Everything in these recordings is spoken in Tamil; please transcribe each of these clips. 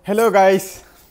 Hello guys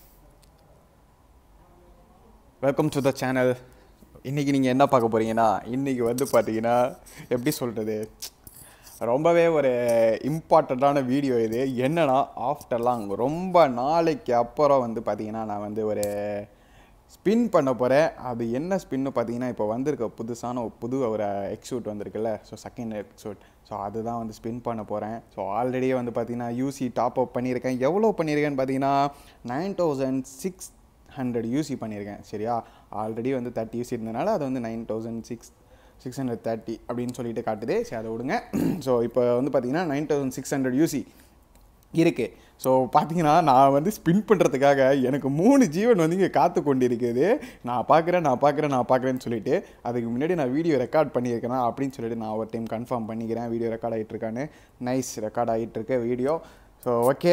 welcome to the channel இன்றைக்கி நீங்கள் என்ன பார்க்க போகிறீங்கன்னா இன்றைக்கி வந்து பார்த்தீங்கன்னா எப்படி சொல்கிறது ரொம்பவே ஒரு இம்பார்ட்டண்ட்டான வீடியோ இது என்னன்னா ஆஃப்டர்லாம் ரொம்ப நாளைக்கு அப்புறம் வந்து பார்த்தீங்கன்னா நான் வந்து ஒரு ஸ்பின் பண்ண போகிறேன் அது என்ன ஸ்பின்னு பார்த்தீங்கன்னா இப்போ வந்திருக்க புதுசான ஒரு புது ஒரு எக்ஸூட் வந்திருக்குல்ல ஸோ செகண்ட் எக்ஸூட் ஸோ அதுதான் வந்து ஸ்பின் பண்ண போகிறேன் ஸோ ஆல்ரெடியே வந்து பார்த்தீங்கன்னா யூசி டாப் அப் பண்ணியிருக்கேன் எவ்வளோ பண்ணியிருக்கேன்னு பார்த்தீங்கன்னா nine thousand six hundred UC பண்ணியிருக்கேன் சரியா ஆல்ரெடி வந்து தேர்ட்டி யூசி இருந்தனால அது வந்து nine thousand six six hundred thirty அப்படின்னு சொல்லிட்டு காட்டுது சரி அதை விடுங்க ஸோ இப்போ வந்து பார்த்தீங்கன்னா nine thousand six hundred UC இருக்குது ஸோ பார்த்தீங்கன்னா நான் வந்து ஸ்பின் பண்ணுறதுக்காக எனக்கு மூணு ஜீவன் வந்து இங்கே காத்து கொண்டிருக்குது நான் பார்க்குறேன் நான் பார்க்குறேன் நான் பார்க்குறேன்னு சொல்லிட்டு அதுக்கு முன்னாடி நான் வீடியோ ரெக்கார்ட் பண்ணியிருக்கேனா அப்படின்னு சொல்லிட்டு நான் ஒரு டைம் கன்ஃபார்ம் பண்ணிக்கிறேன் வீடியோ ரெக்கார்ட் ஆகிட்டுருக்கான்னு நைஸ் ரெக்கார்ட் ஆகிட்டுருக்கு வீடியோ ஸோ ஓகே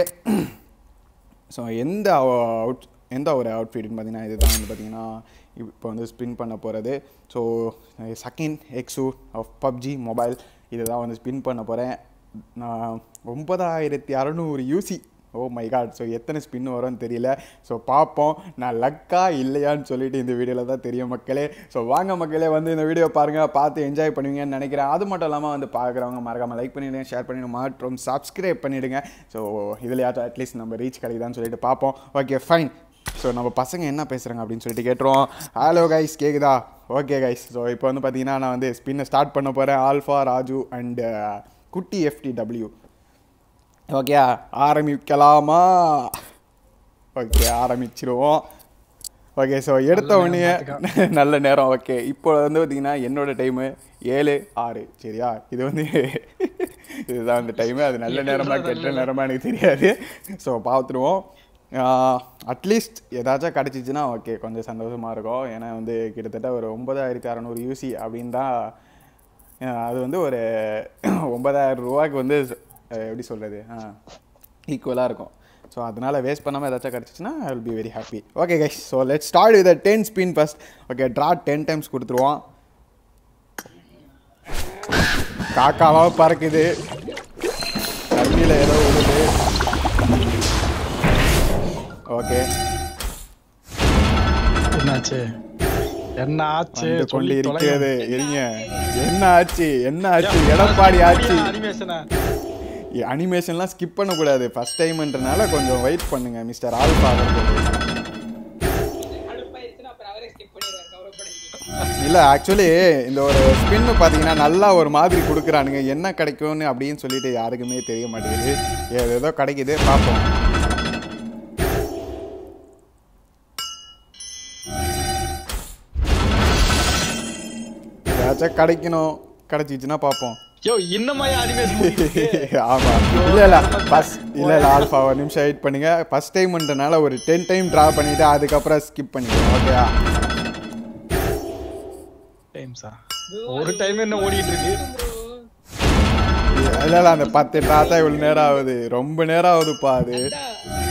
ஸோ எந்த அவுட் எந்த ஒரு அவுட்ஃபிட்னு பார்த்தீங்கன்னா இதுதான் வந்து பார்த்தீங்கன்னா இப்போ வந்து ஸ்பின் பண்ண போகிறது ஸோ செகண்ட் எக்ஸூ ஆஃப் பப்ஜி மொபைல் இதை தான் வந்து ஸ்பின் பண்ண போகிறேன் நான் ஒன்பதாயிரத்தி அறநூறு UC oh my God so எத்தனை ஸ்பின் வரும்னு தெரியல ஸோ பார்ப்போம் நான் லக்கா இல்லையான்னு சொல்லிட்டு இந்த வீடியோவில் தான் தெரியும் மக்களே ஸோ வாங்க மக்களே வந்து இந்த வீடியோ பாருங்கள் பார்த்து என்ஜாய் பண்ணுவீங்கன்னு நினைக்கிறேன் அது மட்டும் இல்லாமல் வந்து பார்க்குறவங்க மறக்காமல் லைக் பண்ணிவிடுங்க ஷேர் பண்ணிவிடுங்க மற்றும் சப்ஸ்கிரைப் பண்ணிவிடுங்க ஸோ இதுலையாச்சும் அட்லீஸ்ட் நம்ம ரீச் கிடைக்குதான்னு சொல்லிட்டு பார்ப்போம் ஓகே ஃபைன் ஸோ நம்ம பசங்க என்ன பேசுகிறாங்க அப்படின்னு சொல்லிட்டு கேட்டுருவோம் ஹலோ கைஸ் கேக்குதா ஓகே கைஸ் ஸோ இப்போ வந்து பார்த்தீங்கன்னா நான் வந்து ஸ்பின்னை ஸ்டார்ட் பண்ண போகிறேன் Alpha Raju and Kutti F T W okay ஆரம்பிக்கலாமா ஓகே ஆரம்பிச்சிருவோம் ஓகே ஸோ எடுத்த உடனே நல்ல நேரம் ஓகே இப்போ வந்து பார்த்தீங்கன்னா என்னோட டைமு ஏழு ஆறு சரியா இது வந்து இதுதான் அந்த டைமு அது நல்ல நேரமா கெட்ட நேரமா எனக்கு தெரியாது ஸோ பார்த்துருவோம் அட்லீஸ்ட் ஏதாச்சும் கிடச்சிச்சின்னா ஓகே கொஞ்சம் சந்தோஷமாக இருக்கும் ஏன்னா வந்து கிட்டத்தட்ட ஒரு ஒன்பதாயிரத்தி அறநூறு யூசி அப்படின்னு தான் அது வந்து ஒரு ஒன்பதாயிரம் ரூபாய்க்கு வந்து அஹ், எப்படி சொல்கிறது ஈக்குவலாக இருக்கும் ஸோ அதனால் வேஸ்ட் பண்ணாமல் ஏதாச்சும் கிடச்சிச்சின்னா I will be very happy okay guys so let start with ten spin first okay draw ten times கொடுத்துருவோம் காக்காவா பறக்குது தண்ணியில் ஏதோ விழுது ஓகே என்னாச்சு என்ன ஆச்சு வந்து கொண்டு சொல்லி இருக்கிறது இருங்க என்ன ஆச்சு என்ன ஆச்சு எடப்பாடி ஆச்சு அனிமேஷனா அனிமேஷன்லாம் ஸ்கிப் பண்ணக்கூடாது ஃபர்ஸ்ட் டைம்ன்றனால கொஞ்சம் வெயிட் பண்ணுங்க மிஸ்டர் ஆல்ஃபா அவர்கள் கடுப்பாயிருச்சுன்னா அப்புறம் அவரே skip பண்ணிடுவாரு, கவலைப்படாதீங்க. இல்லை ஆக்சுவலி இந்த ஒரு ஸ்பின்னு பார்த்தீங்கன்னா நல்லா ஒரு மாதிரி கொடுக்குறானுங்க என்ன கிடைக்கும்னு அப்படின்னு சொல்லிட்டு யாருக்குமே தெரிய மாட்டேங்குது ஏதோ ஏதோ கிடைக்குது பார்ப்போம் ஏதாச்சும் கிடைக்கணும் கிடைச்சிச்சுன்னா பார்ப்போம் யோ இன்னமாயா அனிமேஷன் ஆமா இல்ல இல்ல ஃபர்ஸ்ட் இல்ல இல்ல ஆல்ஃபா ஒரு நிமிஷம் வெயிட் பண்ணுங்க ஃபர்ஸ்ட் டைம்ன்றனால ஒரு டென் டைம் டிரா பண்ணிட்டு அதுக்கப்புறம் ஸ்கிப் பண்ணிக்கலாம் ஓகேயா டைம்ஸா ஒரு டைம் என்ன ஓடிட்டு இருக்கு bro. இல்ல இல்ல அந்த பத்து டிரா தான் இவ்வளவு நேரம் ஆகுது ரொம்ப நேரம் ஆகுதுப்பா அது அடா,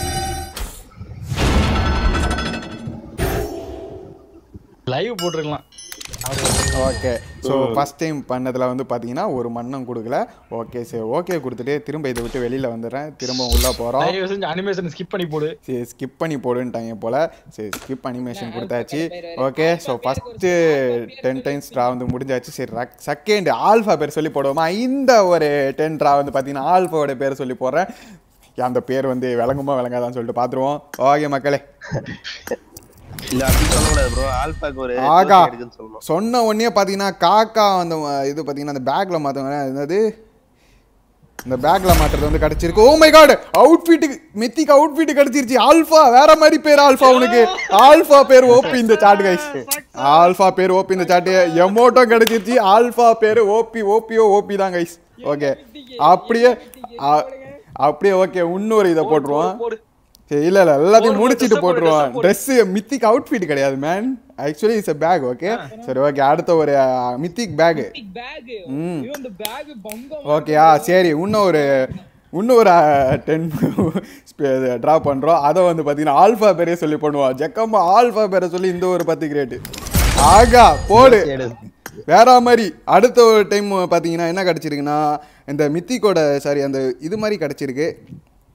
லைவ் போட்டிருக்கலாம் ஓகே ஸோ ஃபர்ஸ்ட் டைம் பண்ணதுல வந்து பார்த்தீங்கன்னா ஒரு மண்ணம் கொடுக்கல ஓகே சரி ஓகே கொடுத்துட்டு திரும்ப இதை விட்டு வெளியில வந்துடுறேன் திரும்ப உள்ள போறோம் தயவு செஞ்சு அனிமேஷன் ஸ்கிப் பண்ணி போடு சரி ஸ்கிப் பண்ணி போடுன்ட்டாங்க போல சரி ஸ்கிப் அனிமேஷன் கொடுத்தாச்சு okay so first ten times draw வந்து முடிஞ்சாச்சு சரி செகண்ட் ஆல்ஃபா பேர் சொல்லி போடுவோமா இந்த ஒரு டென் ட்ரா வந்து பார்த்தீங்கன்னா ஆல்ஃபாவோட பேர் சொல்லி போடுறேன் அந்த பேர் வந்து விளங்குமா விளங்காதான்னு சொல்லிட்டு பார்த்துருவோம் ஓகே மக்களே இல்ல அப்படி சொல்லக்கூடாது ப்ரோ ஆல்பாக்கு ஒரு ஆகா trophy இருக்குன்னு சொல்லணும் சொன்ன உடனே பார்த்தீங்கன்னா காக்கா அந்த அஹ், இது பார்த்தீங்கன்னா அந்த பேக்ல மாற்றவங்க என்னது இந்த பேக்ல மாட்டுறது வந்து கிடைச்சிருக்கு ஓ மை காட் அவுட்ஃபிட்டுக்கு மித்திக்கு அவுட்ஃபிட் கிடைச்சிருச்சு ஆல்ஃபா வேற மாதிரி பேர் ஆல்ஃபா உனக்கு ஆல்ஃபா பேர் ஓபி இந்த சாட் கைஸ் ஆல்ஃபா பேர் ஓபி இந்த சாட் எமோட்டோ கிடைச்சிருச்சு ஆல்ஃபா பேர் ஓபி ஓபியோ ஓபி தான் கைஸ் ஓகே அப்படியே அ- அப்படியே ஓகே இன்னொரு இதை போட்டுருவோம் போடு சரி இல்ல இல்ல எல்லாத்தையும் போடு, முடிச்சிட்டு dress போடு, போட்டுருவோம் dress போடு. ட்ரெஸ் மித்திக் அவுட்ஃபிட் கிடையாது man actually it's bag okay சரி ஓகே அடுத்த ஒரு மித்திக் பேக் big bag. ம். ஐயோ, அந்த bag பங்கம் ஓகேயா சரி இன்னும் ஒரு இன்னும் ஒரு டென் ட்ரா பண்ணுறோம் அதை வந்து பார்த்தீங்கன்னா ஆல்ஃபா பேரே சொல்லி பண்ணுவோம் ஜக்கம்மா ஆல்ஃபா பேரை சொல்லி இந்த ஒரு பத்து கிரேட்டு ஆகா போடு வேற மாதிரி அடுத்த ஒரு டைம் பார்த்தீங்கன்னா என்ன கிடச்சிருக்குன்னா இந்த மித்திக்கோட சாரி அந்த இது மாதிரி கிடச்சிருக்கு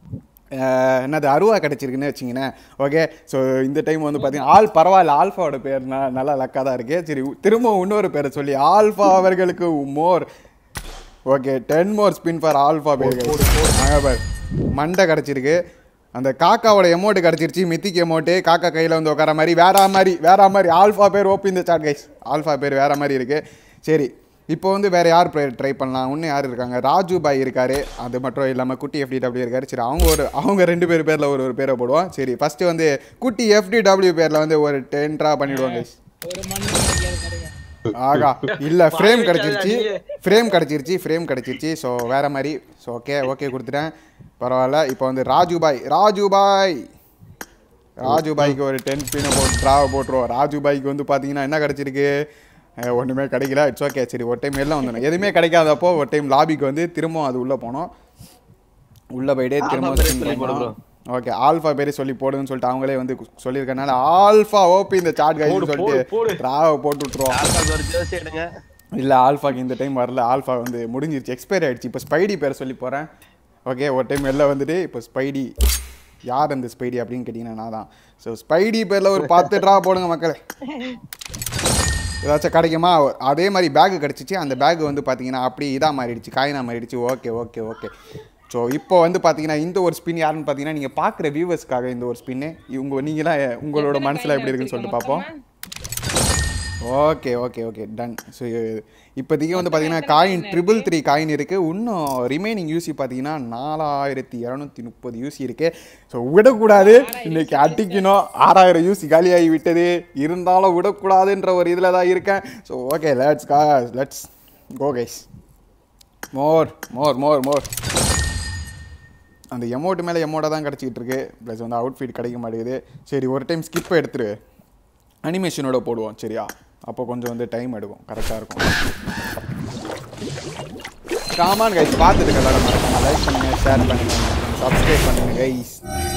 அஹ், என்னது அருவா கிடச்சிருக்குன்னு வச்சிங்கண்ணே ஓகே ஸோ இந்த டைம் வந்து பார்த்தீங்கன்னா ஆல் பரவாயில்ல ஆல்ஃபாவோட பேர் ந- நல்லா லக்காக தான் இருக்கு சரி திரும்ப இன்னொரு பேரை சொல்லி ஆல்ஃபா அவர்களுக்கு more okay ten more spin for Alpha பேர்கள் அங்கே பார் மண்டை கிடச்சிருக்கு அந்த காக்காவோட எமௌண்ட் கிடச்சிருச்சு மித்திக் எமௌண்ட்டு காக்கா கையில் வந்து உட்கார மாதிரி வேற மாதிரி வேற மாதிரி ஆல்ஃபா பேர் ஓப்பி இந்த சாட் கைஸ் ஆல்ஃபா பேர் வேற மாதிரி இருக்கு சரி இப்போ வந்து வேற யார் ட்ரை பண்ணலாம் இன்னும் யார் இருக்காங்க ராஜு பாய் இருக்காரு அது மட்டும் இல்லாமல் குட்டி எஃப்டிடபிள்யூ இருக்காரு சரி அவங்க ஒரு அவங்க ரெண்டு பேர் பேரில் ஒரு ஒரு பேரை போடுவோம் சரி ஃபஸ்ட்டு வந்து குட்டி எஃப்டிடபிள்யூ பேரில் வந்து ஒரு டென் ட்ரா பண்ணிடுவாங்க guys. ஒரு மண்ணு கிடைக்காது பாருங்க ஆகா இல்ல ஃப்ரேம் வாய் கிடைச்சிருச்சு வைக்காத ஃப்ரேம் கிடைச்சிருச்சு ஃப்ரேம் கிடைச்சிருச்சு ஸோ வேற மாதிரி ஸோ ஓகே ஓகே கொடுத்துட்டேன் பரவாயில்ல இப்போ வந்து ராஜு பாய் ராஜு பாய் ராஜு பாய்க்கு ஒரு டென் பின்னை போட்டு ட்ராவை போட்டுருவோம் ராஜு பாய்க்கு வந்து பார்த்தீங்கன்னா என்ன கிடைச்சிருக்கு அஹ் ஒண்ணுமே கிடைக்கல இட்ஸ் ஓகே சரி ஒரு டைம் எல்லாம் வந்துடும் எதுவுமே கிடைக்காதப்போ ஒரு டைம் லாபிக்கு வந்து திரும்பவும் அது உள்ளே போனோம் உள்ளே போயிட்டே திரும்பவும் பேரை spin சொல்லி போடு பண்ணோம். ஓகே ஆல்ஃபா பேரை சொல்லி போடுன்னு சொல்லிட்டு அவங்களே வந்து சொல்லியிருக்கனால ஆல்ஃபா ஓபி இந்த சாட் கைன்னு போடு, சொல்லிட்டு போடு, போடு. ட்ராவை போட்டு விட்ருவோம் ஆல்பாக்கு ஒரு ஜெர்சி எடுங்க இல்லை ஆல்ஃபாக்கு இந்த டைம் வரல ஆல்ஃபா வந்து முடிஞ்சிருச்சு எக்ஸ்பைரி ஆயிடுச்சு இப்போ ஸ்பைடி பேர் சொல்லி போகிறேன் ஓகே ஒரு டைம் வெளில வந்துட்டு இப்போ ஸ்பைடி யார் அந்த ஸ்பைடி அப்படின்னு கேட்டிங்கன்னா நான் தான் ஸோ ஸ்பைடி பேரில் ஒரு பத்து ட்ரா போடுங்க மக்களே ஏதாச்சும் கிடைக்குமா அதே மாதிரி பேக் கிடச்சிச்சு அந்த பேக் வந்து பார்த்தீங்கன்னா அப்படி இதாக மாறிடுச்சு காயினா மாறிடுச்சு ஓகே ஓகே ஓகே ஸோ இப்போ வந்து பார்த்தீங்கன்னா இந்த ஒரு ஸ்பின் யாருன்னு பார்த்தீங்கன்னா நீங்கள் பார்க்குற வியூவர்ஸ்க்காக இந்த ஒரு ஸ்பின்னு இவங்க நீங்களாம் உங்களோட மனசில் எப்படி இருக்குன்னு சொல்லிட்டு பார்ப்போம் okay okay okay done so இப்போதைக்கு வந்து பார்த்தீங்கன்னா காயின் ட்ரிபிள் த்ரீ காயின் இருக்குது இன்னும் ரிமைனிங் யூசி பார்த்தீங்கன்னா நாலாயிரத்தி இரநூத்தி முப்பது யூசி இருக்குது ஸோ விடக்கூடாது இன்னைக்கு அடிக்கணும் ஆறாயிரம் யூசி காலியாகி விட்டது இருந்தாலும் விடக்கூடாதுன்ற ஒரு இதில் தான் இருக்கேன் ஸோ ஓகே லெட்ஸ் கா let's go guys more more more more அந்த எமௌண்ட் மேலே எமௌண்ட்டாக தான் கிடச்சிக்கிட்டு இருக்கு ப்ளஸ் வந்து அவுட்ஃபிட் கிடைக்க மாட்டேங்குது சரி ஒரு டைம் ஸ்கிப் எடுத்துரு அனிமேஷனோட போடுவோம் சரியா அப்போ கொஞ்சம் வந்து டைம் எடுக்கும் கரெக்டாக இருக்கும் காமான் கைஸ் பார்த்துட்டு எல்லாரும் மறக்காம லைக் பண்ணுங்க ஷேர் பண்ணுங்க சப்ஸ்கிரைப் பண்ணுங்க கைஸ்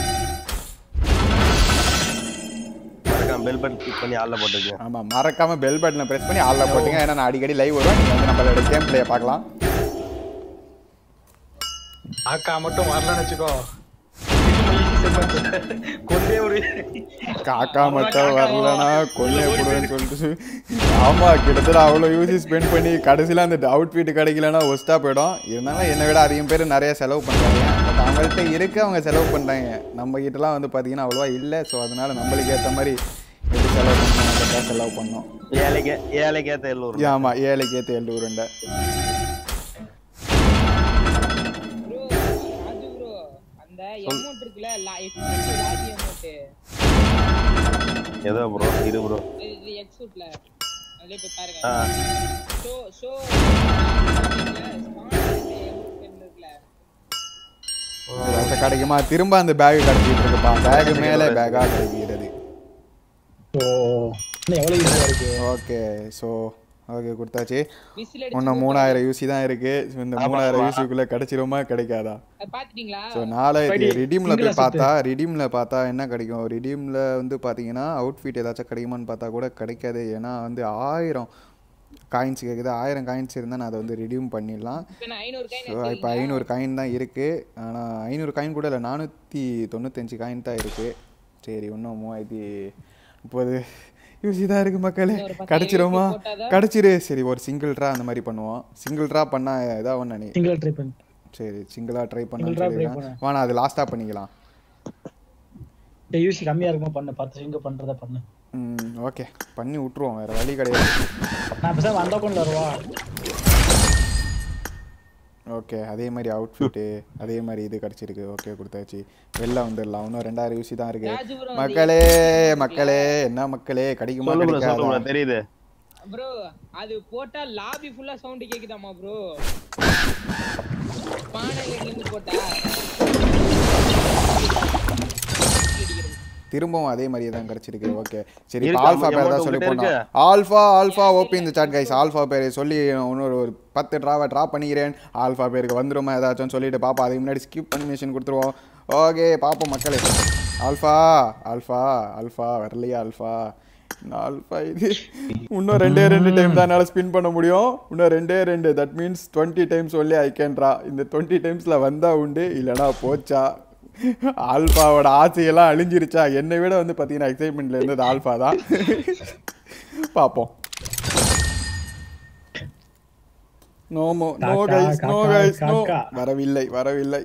மறக்காம பெல் பட்டன் கிளிக் பண்ணி ஆள்ல போட்டுருங்க ஆமாம் மறக்காம பெல் பட்டனை ப்ரெஸ் பண்ணி ஆளில் போட்டுங்க ஏன்னா நான் அடிக்கடி லைவ் வருவேன் நீங்கள் வந்து நம்மளோட கேம் பிளேயை பார்க்கலாம் ஆக்கா மட்டும் வரலன்னு வச்சுக்கோ கொண்டே ஒரு காக்கா மட்டும் வரலனா கொல்லைய போடுவேன்னு சொல்லிட்டு ஆமா கிட்டத்தட்ட அவ்வளோ யூசி ஸ்பெண்ட் பண்ணி கடைசியில் அந்த அவுட்ஃபிட் கிடைக்கலனா ஒஸ்ட்டாக போயிடும் இருந்தாலும் என்னை விட அதிகம் பேர் நிறைய செலவு பண்ணுறாங்க பட் அவங்கள்ட்ட இருக்கு அவங்க செலவு பண்ணுறாங்க நம்ம கிட்டலாம் வந்து பார்த்தீங்கன்னா அவ்வளோவா இல்லை ஸோ அதனால நம்மளுக்கு ஏற்ற மாதிரி எப்படி செலவு பண்ணணும் அந்த காசு செலவு பண்ணோம் ஏழைக்கு ஏழைக்கேத்த எல்லூர் ஆமா ஏழைக்கு ஏற்ற எள்ளு உருண்டை ப்ரோ ராஜு ப்ரோ அந்த அமௌண்ட் இருக்குல்ல லா- எக்ஸ் லாபி அமௌண்ட் ஏதோ ப்ரோ இரு ப்ரோ இது எக்ஸ் சூட்ல அதுல போய் பாருங்க ஆ ஷோ ஷோ இருக்குல்ல ஏதாச்சும் கிடைக்குமா திரும்ப அந்த பேக் கிடைச்சிட்டு இருக்குப்பா பேக் மேலே பேக்காக கிடைக்கிறது ஓ இன்னும் எவ்வளவு ஈஸியா இருக்கு ஓகே ஸோ ஓகே கொடுத்தாச்சு விசில் இன்னும் மூணாயிரம் யூசி தான் இருக்கு So, இந்த ஆமா, மூணாயிரம் ஆமா. யூசிக்குள்ள கிடைச்சிருமா கிடைக்காதா அது பாத்துட்டீங்களா ஸோ நாலாயிரத்தி படி, ரிடீமில் single போய் ஆ பார்த்தா ரிடீமில் பார்த்தா என்ன கிடைக்கும் ரிடீமில் வந்து பார்த்தீங்கன்னா அவுட்ஃபிட் ஏதாச்சும் கிடைக்குமான்னு பார்த்தா கூட கிடைக்காது ஏன்னா வந்து ஆயிரம் காயின்ஸ் கேட்குது ஆயிரம் காயின்ஸ் இருந்தால் நான் அதை வந்து ரிடீம் பண்ணிடலாம் இப்ப நான் ஐநூறு ஸோ காயின் இப்போ ஐநூறு காயின் தான் இருக்குது ஆனால் ஐநூறு காயின் கூட இல்லை நானூற்றி தொண்ணூத்தஞ்சு காயின் தான் இருக்குது சரி இன்னும் மூவாயிரத்தி முப்பது யூசி தான் இருக்குது மக்களே இன்னும் ஒரு பத்தாயிரம் கிடச்சிருமா UC போட்டாதான் கிடச்சிரு சரி ஒரு சிங்கிள் ட்ரா அந்த மாதிரி பண்ணுவோம் சிங்கிள் ட்ரா பண்ணால் ஏதாவது ஒன்று நீ சிங்கிள் ட்ரை பண்ணி சரி சிங்கிளாக ட்ரை பண்ண Single draw try சொல்லிடுறேன் பண்ணு. வேணா அது லாஸ்ட்டாக பண்ணிக்கலாம் யூசி கம்மியா இருக்குமா பண்ணு பத்து சிங்க பண்றத பண்ணு ம் ஓகே பண்ணி விட்ருவோம் வேறு வழி கிடையாது நான் பேசாம அந்த அக்கௌண்ட்ல வருவா ஓகே அதே மாதிரி அவுட்ஃபிட்டு அதே மாதிரி இது கிடச்சிருக்கு ஓகே கொடுத்தாச்சு வெளில வந்துடலாம் இன்னும் ரெண்டாயிரம் யூசி தான் இருக்கு ராஜுபுரம் வந்து மக்களே மக்களே என்ன மக்களே கிடைக்குமா சொல்லு ப்ரோ சொல்லு கிடைக்காதா ப்ரோ தெரியுது ப்ரோ அது போட்டா லாபி ஃபுல்லா சவுண்ட் கேக்குதாமா ப்ரோ பானையில இருந்து போட்டா திரும்பவும் அதே மாதிரியே தான் கிடைச்சிருக்கு ஓகே சரி இருக்கு, இப்போ ஆல்ஃபா amount பேர் தான் சொல்லி உங்ககிட்ட போனோம் இருக்கு. ஆல்ஃபா ஆல்ஃபா ஓபி இந்த சாட் கைஸ் ஆல்ஃபா பேர் சொல்லி இன்னொரு ஒரு பத்து ட்ராவை ட்ரா பண்ணிக்கிறேன் ஆல்ஃபா பேருக்கு வந்துருமா ஏதாச்சும் சொல்லிட்டு பாப்பா அதுக்கு முன்னாடி ஸ்கிப் அனிமேஷன் கொடுத்துருவோம் ஓகே பாப்போம் மக்களே ஆல்ஃபா ஆல்ஃபா ஆல்ஃபா வரலையா ஆல்ஃபா இன்னும் ஆல்ஃபா இது இன்னும் ரெண்டே ரெண்டு டைம் தான் என்னால் ஸ்பின் பண்ண முடியும் இன்னும் ரெண்டே ரெண்டு that means twenty times only I can draw இந்த டுவெண்ட்டி டைம்ஸில் வந்தா உண்டு இல்லைனா போச்சா ஆல்ஃபாவோட ஆசையெல்லாம் அழிஞ்சிருச்சா என்னை விட வந்து பார்த்தீங்கன்னா எக்ஸைட்மெண்ட்ல இருந்தது ஆல்ஃபா தான் பார்ப்போம் நோ மோ நோ காக்கா, கைஸ் நோ காக்கா, கைஸ் நோ காக்கா. வரவில்லை வரவில்லை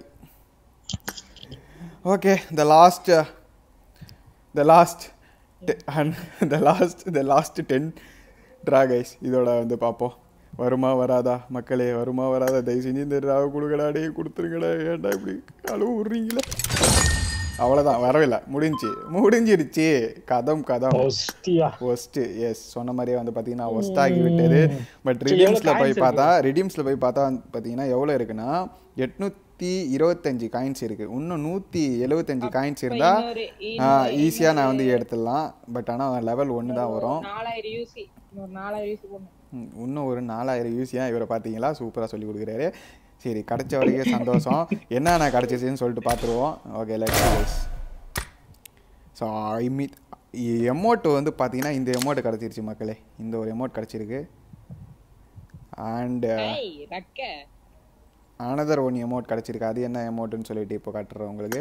okay the last the last the last the last ten draw guys இதோட வந்து பார்ப்போம் வருமா வராதா மக்களே வருமா வராதா தயவு செஞ்சு இந்த ட்ராவை கொடுக்கடா டே கொடுத்துருங்கடா ஏன்டா இப்படி அளவு விட்றீங்களே அவ்வளோதான் வரவில்லை முடிஞ்சு முடிஞ்சிருச்சு கதம் கதம் ஒஸ்டியா ஒஸ்ட் எஸ் சொன்ன மாதிரியே வந்து பார்த்தீங்கன்னா ஒஸ்ட் ஆகி விட்டது பட் ரிடீம்ஸில் போய் பார்த்தா ரிடீம்ஸில் போய் பார்த்தா வந்து பார்த்தீங்கன்னா எவ்வளோ இருக்குன்னா எட்நூற்றி இருபத்தஞ்சு காயின்ஸ் இருக்குது இன்னும் நூற்றி எழுபத்தஞ்சு காயின்ஸ் இருந்தால் இன்னொரு- ஈஸியாக நான் வந்து எடுத்துடலாம் பட் ஆனால் லெவல் ஒன்று தான் வரும் நாலாயிரம் யூசி இன்னொரு நாலாயிரம் யூசி போடணும் ம், இன்னும் ஒரு நாலாயிரம் யூசியாக இவரை பார்த்தீங்களா சூப்பராக சொல்லி கொடுக்குறாரு சரி கிடைச்ச வரைக்கும் சந்தோஷம் என்னென்ன கிடச்சிச்சின்னு சொல்லிட்டு பார்த்துருவோம் ஓகே லெட்ஸ் ஸோ இம்மி எமௌண்ட் வந்து பார்த்தீங்கன்னா இந்த எமௌண்ட் கிடச்சிருச்சு மக்களே இந்த ஒரு எமௌண்ட் கிடச்சிருக்கு அண்ட் ஏய் ரக்க அனதர் ஒன் எமௌண்ட் கிடச்சிருக்கு அது என்ன எமௌண்ட்டுன்னு சொல்லிட்டு இப்போ காட்டுறேன் உங்களுக்கு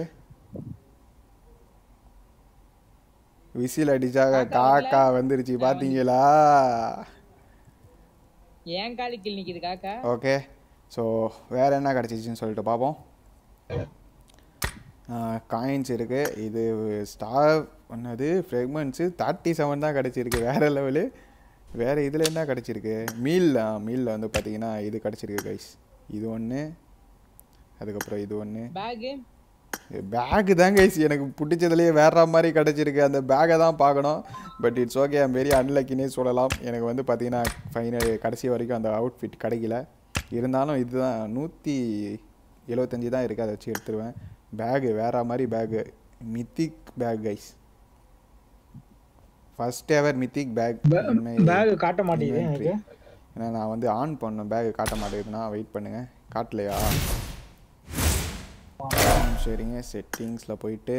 விசில் அடிச்சாக காக்கா வந்துருச்சு பார்த்தீங்களா ஏன் காலி கீழ் நிக்குது காக்கா ஓகே ஸோ வேறு என்ன கிடச்சிச்சின்னு சொல்லிட்டு பார்ப்போம் காயின்ஸ் இருக்குது இது ஸ்டார் பண்ணது ஃப்ரெக்மெண்ட்ஸு தேர்ட்டி செவன் தான் கிடச்சிருக்கு வேறு லெவலு வேறு இதில் என்ன கிடச்சிருக்கு மீல் மீலில் வந்து பார்த்தீங்கன்னா இது கிடச்சிருக்கு கைஸ் இது ஒன்று அதுக்கப்புறம் இது ஒன்று பேகு பேக்கு தான் கைஸ் எனக்கு பிடிச்சதுலேயே வேற மாதிரி கிடச்சிருக்கு அந்த பேக்கை தான் பார்க்கணும் but it's okay I'm very அன்லக்கினே சொல்லலாம் எனக்கு வந்து பார்த்தீங்கன்னா ஃபைனல் கடைசி வரைக்கும் அந்த அவுட்ஃபிட் கிடைக்கல இருந்தாலும் இதுதான் நூற்றி எழுபத்தஞ்சி தான் இருக்குது அதை வச்சு எடுத்துருவேன் பேகு வேற மாதிரி bag mythic bag guys first ever mythic bag bag காட்ட மாட்டேங்குது எனக்கு ஏன்னா நான் வந்து ஆன் பண்ணேன் பேக் காட்ட மாட்டேங்குதுன்னா வெயிட் பண்ணுங்க காட்டலையா ம், சரிங்க செட்டிங்ஸில் போயிட்டு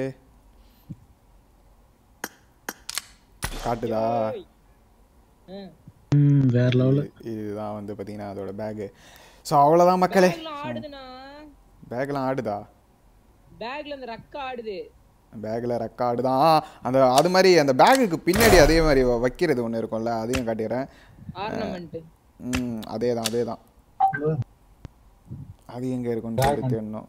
காட்டுதா ம். ம், வேற லெவலு இது- இதுதான் வந்து பார்த்தீங்கன்னா அதோட பேகு ஸோ அவ்வளோதான் மக்களே பேக்லாம் ஆடுதுண்ணா பேக்லாம் ஆடுதா பேக்ல இந்த ரக்க ஆடுது பேக்கில் ரெக்கார்டு தான் ஆ, அந்த அது மாதிரி அந்த பேகுக்கு பின்னாடி அதே மாதிரி வ- வைக்கிறது ஒன்று இருக்கும்ல அதையும் காட்டிடுறேன் ஆர்னமெண்ட் ம் அதே தான் அதே தான் அது எங்கே இருக்குன்னு சொல்லி தேடணும்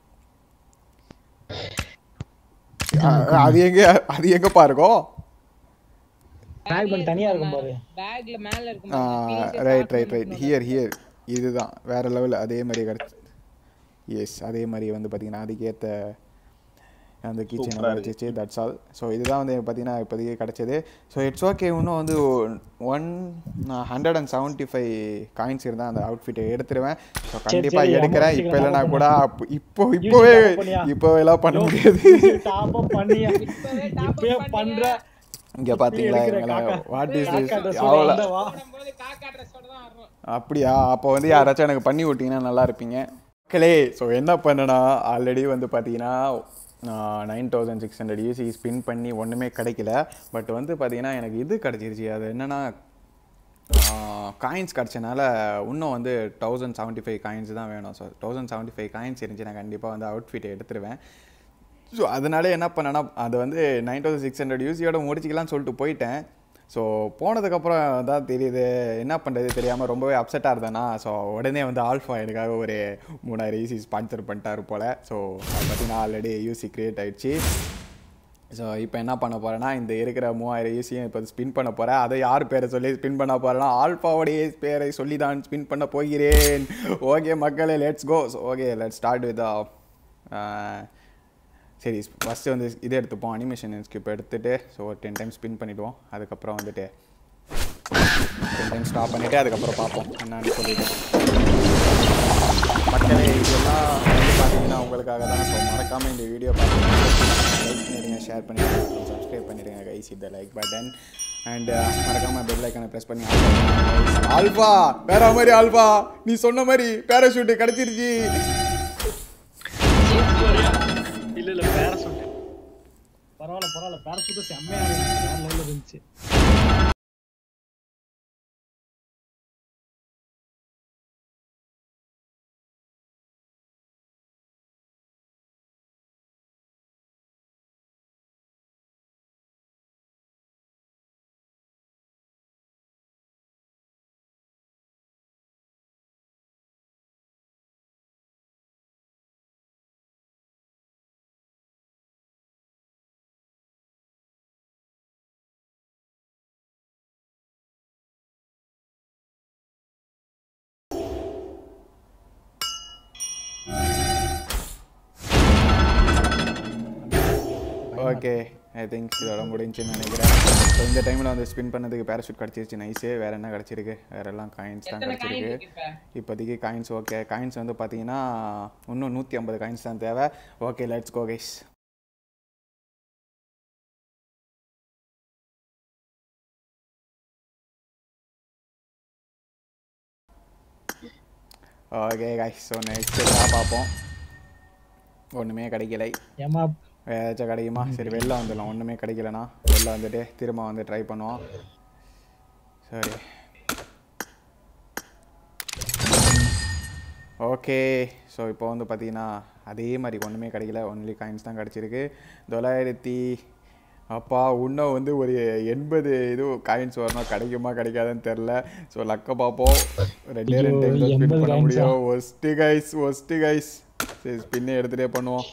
அ- அது எங்க அது எங்கப்பா இருக்கும் பேக் பண்ணி தனியா இருக்கும் பாரு பேக்ல மேல இருக்கும் right right right here here இதுதான் வேற லெவல் அதே மாதிரி கிடச்சி எஸ் அதே மாதிரி வந்து பார்த்தீங்கன்னா அதுக்கேற்ற அந்த கிச்சன் கிடச்சிச்சு தட்ஸ் ஆல் ஸோ இதுதான் வந்து பார்த்தீங்கன்னா இப்போதைக்கு கிடச்சது ஸோ இட்ஸ் ஓகே இன்னும் வந்து one hundred and seventy five coins இருந்தால் அந்த அவுட்ஃபிட்டை எடுத்துருவேன் ஸோ கண்டிப்பாக சரி, எடுக்கிறேன் amount இப்போ இல்லைனா சீக்கிரம் கூட அப்ப- இப்போ இப்போவே top பண்ணியா? இப்போவே எல்லாம் பண்ண முடியாது டாப் அப் பண்ணியா இப்பயே பண்ற இங்கே பார்த்தீங்களா எடுக்கிற காக்கா. வாட் இஸ் காக்கா dress ஓட அவ்வளோ வந்த வா. போது காக்கா ட்ரெஸ்ஸோட தான் வரணும் அப்படியா அப்போ வந்து யாராச்சும் எனக்கு பண்ணி விட்டீங்கன்னா நல்லா இருப்பீங்க மக்களே ஸோ என்ன பண்ணேன்னா ஆல்ரெடி வந்து பார்த்தீங்கன்னா nine thousand six hundred UC spin பண்ணி ஒன்றுமே கிடைக்கல பட் வந்து பார்த்தீங்கன்னா எனக்கு இது கிடச்சிருச்சு அது என்னென்னா காயின்ஸ் கிடச்சனால இன்னும் வந்து தௌசண்ட் செவன்ட்டி ஃபைவ் காயின்ஸ் தான் வேணும் so thousand seventy five coins இருந்துச்சு நான் கண்டிப்பாக வந்து அவுட்ஃபிட்டை எடுத்துருவேன் ஸோ அதனால என்ன பண்ணேன்னா அது வந்து நைன் தௌசண்ட் சிக்ஸ் ஹண்ட்ரட் யூசியோட முடிச்சிக்கலாம்னு சொல்லிட்டு போயிட்டேன் ஸோ போனதுக்கப்புறம் தான் தெரியுது என்ன பண்ணுறது தெரியாமல் ரொம்பவே அப்செட்டாக இருந்தேன்னா ஸோ உடனே வந்து ஆல்ஃபா எனக்காக ஒரு மூணாயிரம் யூசி ஸ்பான்சர் பண்ணிட்டாரு போல் ஸோ அது பார்த்தீங்கன்னா ஆல்ரெடி யூசி கிரியேட் ஆயிடுச்சு ஸோ இப்போ என்ன பண்ண போகிறேன்னா இந்த இருக்கிற மூவாயிரம் யூசியும் இப்போ ஸ்பின் பண்ண போகிறேன் அதை யார் பேரை சொல்லி ஸ்பின் பண்ண போகிறேன்னா ஆல்ஃபாவுடைய பேரை சொல்லி தான் ஸ்பின் பண்ண போகிறேன் ஓகே மக்களே let's go okay let start with சரி ஃபஸ்ட்டு வந்து இதை எடுத்துப்போம் அனிமேஷன் ஸ்கிப் எடுத்துகிட்டு ஸோ டென் டைம் ஸ்பின் பண்ணிவிடுவோம் அதுக்கப்புறம் வந்துட்டு டென் டைம் ஸ்டாப் பண்ணிவிட்டு அதுக்கப்புறம் பார்ப்போம் என்னன்னு சொல்லிட்டு மக்களே இதெல்லாம் வந்து பார்த்தீங்கன்னா உங்களுக்காக தான் ஸோ மறக்காமல் இந்த வீடியோ பார்த்தீங்கன்னா லைக் பண்ணிடுங்க ஷேர் பண்ணிடுங்க சப்ஸ்கிரைப் பண்ணிடுங்க கைஸ் இந்த லைக் பட்டன் அண்ட் மறக்காமல் பெல் ஐக்கனை ப்ரெஸ் பண்ணி ஆல்பா வேற மாதிரி ஆல்பா நீ சொன்ன மாதிரி பேராஷூட் கிடச்சிருச்சு இல்ல இல்ல பேரசூட் பரவாயில்ல பரவாயில்ல பேரசூட் செம்மையா இருந்துச்சு வேற லெவல்ல இருந்துச்சு ஓகே ஐ திங்க் இதோட முடிஞ்சுன்னு நினைக்கிறேன் ஸோ இந்த டைமில் வந்து ஸ்பின் பண்ணதுக்கு பேராஷூட் கிடச்சிருச்சு நைஸு வேறு என்ன கிடச்சிருக்கு வேற எல்லாம் காயின்ஸ் தான் எத்தனை காயின் கிடச்சிருக்கு இருக்கு இப்ப இப்போதைக்கு காயின்ஸ் ஓகே காயின்ஸ் வந்து பார்த்தீங்கன்னா இன்னும் நூற்றி ஐம்பது காயின்ஸ் தான் தேவை okay let's go guys okay guys so next பார்ப்போம் ஒன்றுமே கிடைக்கலை ஏமா ஏதாச்சும் கிடைக்குமா சரி வெளில வந்துடலாம் ஒன்றுமே கிடைக்கலனா வெளில வந்துட்டு திரும்ப வந்து ட்ரை பண்ணுவோம் சரி ஓகே ஸோ இப்போ வந்து பார்த்தீங்கன்னா அதே மாதிரி ஒன்றுமே கிடைக்கல ஒன்லி காயின்ஸ் தான் கிடச்சிருக்கு தொள்ளாயிரத்தி அப்பா இன்னும் வந்து ஒரு எண்பது இது காயின்ஸ் வரணும் கிடைக்குமா கிடைக்காதுன்னு தெரில ஸோ லக்க பார்ப்போம் ரெண்டே ஐயோ, ரெண்டு டைம் ஸ்பின் 80 பண்ண coins ஆ? முடியும் ஒஸ்ட்டு கைஸ் ஒஸ்ட்டு கைஸ் சரி ஸ்பின்னே எடுத்துகிட்டே பண்ணுவோம்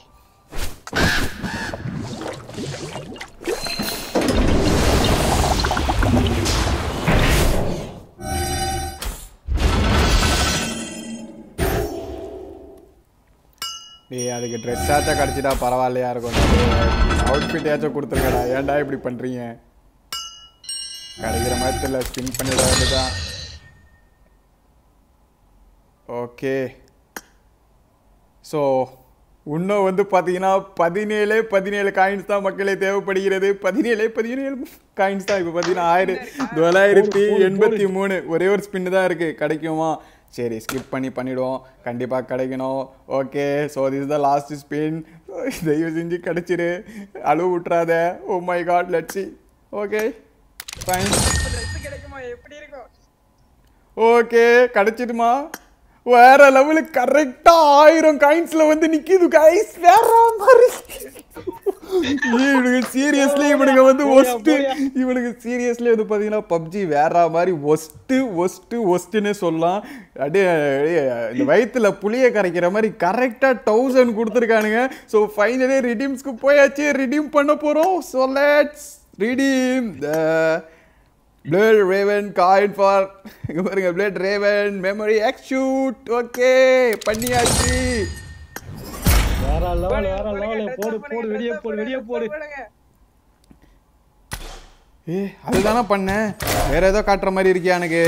டேய் அதுக்கு ட்ரெஸ் ஆச்சும் கிடச்சிட்டா பரவாயில்லையா இருக்கும் அவுட்ஃபிட் கொடுத்துருக்கடா ஏன்டா இப்படி பண்ணுறீங்க கிடைக்கிற மாதிரி தெரியல ஸ்பின் பண்ணிட வேண்டியதான் ஓகே ஸோ இன்னும் வந்து பார்த்தீங்கன்னா பதினேழு பதினேழு காயின்ஸ் தான் மக்களே தேவைப்படுகிறது பதினேழு பதினேழு காயின்ஸ் தான் இப்போ பார்த்தீங்கன்னா ஆயிரம் தொள்ளாயிரத்தி எண்பத்தி மூணு ஒரே ஒரு ஸ்பின்னு தான் இருக்குது கிடைக்குமா சரி ஸ்கிப் பண்ணி பண்ணிவிடுவோம் கண்டிப்பாக கிடைக்கணும் okay so this the last spin தயவு செஞ்சு கிடச்சிரு அழுவு விட்றாத ஓ மை காட் லட்சி ஓகே ஃபைன் ட்ரெஸ் கிடைக்குமா எப்படி இருக்கும் ஓகே கிடைச்சிடுமா வேற லெவலுக்கு கரெக்டா ஆயிரம் காயின்ஸ்ல வந்து நிக்குது கைஸ் வேற மாதிரி இவனுக்கு சீரியஸ்லி இவனுக்கு வந்து ஒஸ்ட் இவனுக்கு சீரியஸ்லி வந்து பாத்தீங்கன்னா பப்ஜி வேற மாதிரி ஒஸ்ட் ஒஸ்ட் ஒஸ்ட்னு சொல்லலாம் அப்படியே அப்படியே இந்த வயித்துல புளிய கரைக்கிற மாதிரி கரெக்டா தௌசண்ட் கொடுத்துருக்கானுங்க ஸோ ஃபைனலி ரிடீம்ஸ்க்கு போயாச்சு ரிடீம் பண்ண போறோம் so let's redeem the Blade Raven coin for இங்க பாருங்க Blade Raven memory X shoot okay பண்ணியாச்சு வேற லெவல் வேற லெவல் போடு போடு வெளியே போடு வெளியே போடு ஏ அதுதானே பண்ணேன் வேற ஏதோ காட்டுற மாதிரி இருக்கியா எனக்கு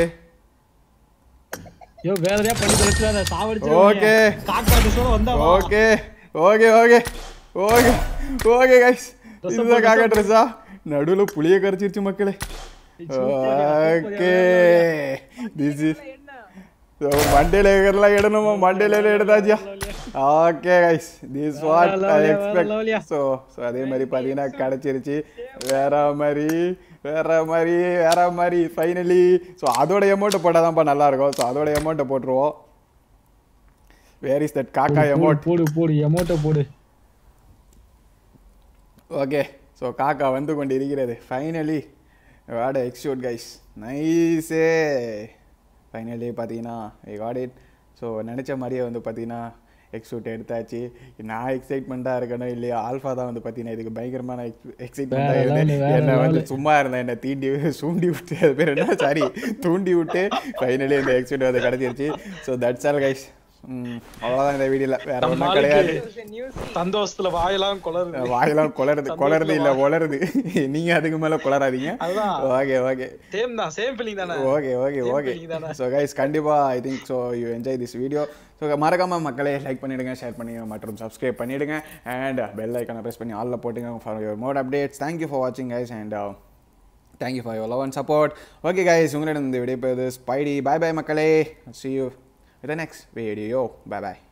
ஐயோ வேறயா பண்ணி தொலைச்சிடாத சாவடிச்சு Okay. காக்கா டிஷோட வந்தா வா. Okay okay okay okay okay guys Dress up இதுதான் போடு, காக்கா dress up ட்ரெஸ்ஸா நடுவுல புளிய கரைச்சிருச்சு மக்களே ஓகே திஸ் இஸ் ஸோ மண்டேல இருக்கிறலாம் இடணுமா மண்டேல எடுத்தாச்சியா okay guys this what I வேற level, வேற எக்ஸ்பெக்ட் level யா. ஸோ ஸோ அதே மாதிரி பார்த்தீங்கன்னா கிடச்சிருச்சு வேற மாதிரி வேற மாதிரி வேற மாதிரி ஃபைனலி ஸோ அதோட அமௌண்ட்டை போட்டால் தான்ப்பா நல்லா இருக்கும் ஸோ அதோட அமௌண்ட்டை போட்டுருவோம் வேர் இஸ் தட் காக்கா போடு, அமௌண்ட் போடு போடு எமௌண்ட்டை போடு ஓகே ஸோ காக்கா வந்து கொண்டு இருக்கிறது ஃபைனலி வாட் எக்ஸ்யூட் கைஸ் நைஸே ஃபைனலி பார்த்தீங்கன்னா ஐ காட் இட் ஸோ நினச்ச மாதிரியே வந்து பார்த்தீங்கன்னா எக்ஸ்யூட் எடுத்தாச்சு நான் எக்ஸைட்மெண்ட்டாக இருக்கணும் இல்லையா ஆல்ஃபா தான் வந்து பார்த்தீங்கன்னா இதுக்கு பயங்கரமான எக்ஸைட்மெண்ட்டாக வேற இருந்தேன் level, வேற என்னை வந்து level. சும்மா இருந்தேன் என்னை தீண்டி சூண்டி விட்டு அது பேர் என்ன சாரி தூண்டி விட்டு ஃபைனலி இந்த எக்ஸ்யூட் வந்து கிடச்சிருச்சு ஸோ தட்ஸ் ஆல் கைஸ் அவ்வளோதான் இந்த வீடியோவில் வேற நம்ம ஒன்றும் கிடையாது நியூஸ் சந்தோஷத்துல வாயெல்லாம் குளருது வாயெல்லாம் குளருது குளருது இல்ல உளருது நீங்க அதுக்கு மேல குளராதீங்க அதுதான். ஓகே ஓகே சேம் தான் சேம் ஃபீலிங் தானே okay okay Same okay feeling தானே? ஸோ கைஸ் கண்டிப்பா I think so you enjoy this video so மறக்காம மக்களே லைக் பண்ணிடுங்க ஷேர் பண்ணிடுங்க மற்றும் சப்ஸ்கிரைப் பண்ணிடுங்க அண்ட் பெல் ஐக்கனை ப்ரெஸ் பண்ணி ஆல்ல போட்டுங்க for your mod updates thank you for வாட்சிங் guys and thank you for your love and support okay guys உங்களிடம் இந்த விடைபெறுது ஸ்பைடி பை பை மக்களே see you with next video bye by